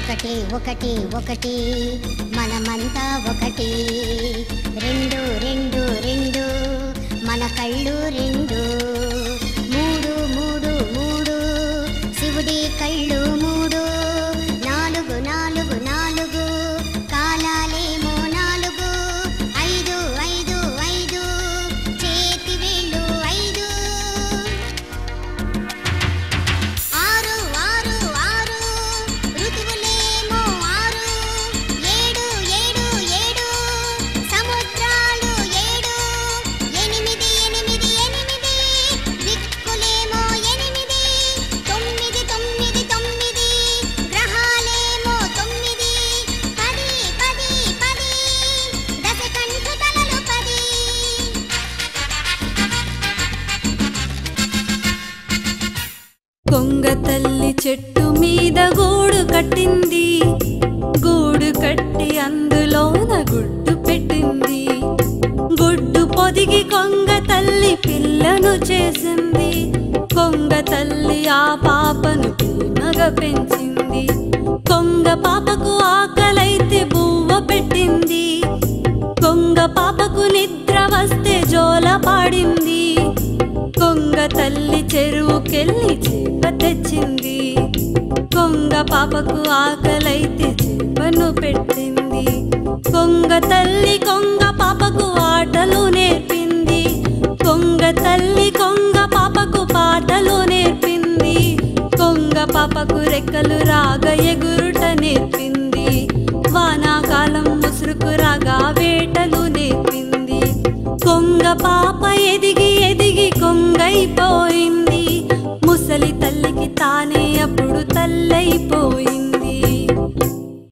ఒకటి ఒకటి ఒకటి మనమంతా ఒకటి రెండు రెండు రెండు మన కళ్ళు రెండు మూడు మూడు మూడు శివుడి కళ్ళు మూడు నాలుగు నాలుగు నాలుగు కాలాలేమో నాలుగు ఐదు ఐదు ఐదు చేతి వేళ్ళు ఐదు ఆరు ఆరు ఆరు ఋతువులేమో ఆరు ఏడు ఏడు ఏడు సముద్రాలు ఏడు ఎనిమిది ఎనిమిది ఎనిమిది దిక్కులేమో ఎనిమిది తొమ్మిది తొమ్మిది తొమ్మిది గ్రహాలేమో తొమ్మిది పది పది పది దశకంఠు తలలు పది కొంగ తల్లి చెట్టు మీద గూడు కట్టింది గూడు కట్టి అందులోన గుడ్డు పెట్టింది గుడ్డు పొదిగి కొంగ తల్లి పిల్లను చేసింది కొంగ తల్లి ఆ పాపను ప్రేమగా పెంచింది కొంగ పాపకు ఆకలైతే బువ్వ పెట్టింది కొంగ పాపకు నిద్ర వస్తే జోల పాడింది కొంగ తల్లి చెరువుకెళ్ళి చేప తెచ్చింది కొంగ పాపకు ఆకలైతే చేపను పెట్టింది కొంగ తల్లి కొంగ పాపకు ఆటలు నేర్పింది కొంగ తల్లి కొంగ పాపకు పాటలు నేర్పింది కొంగ పాపకు రెక్కలు రాగ ఎగురు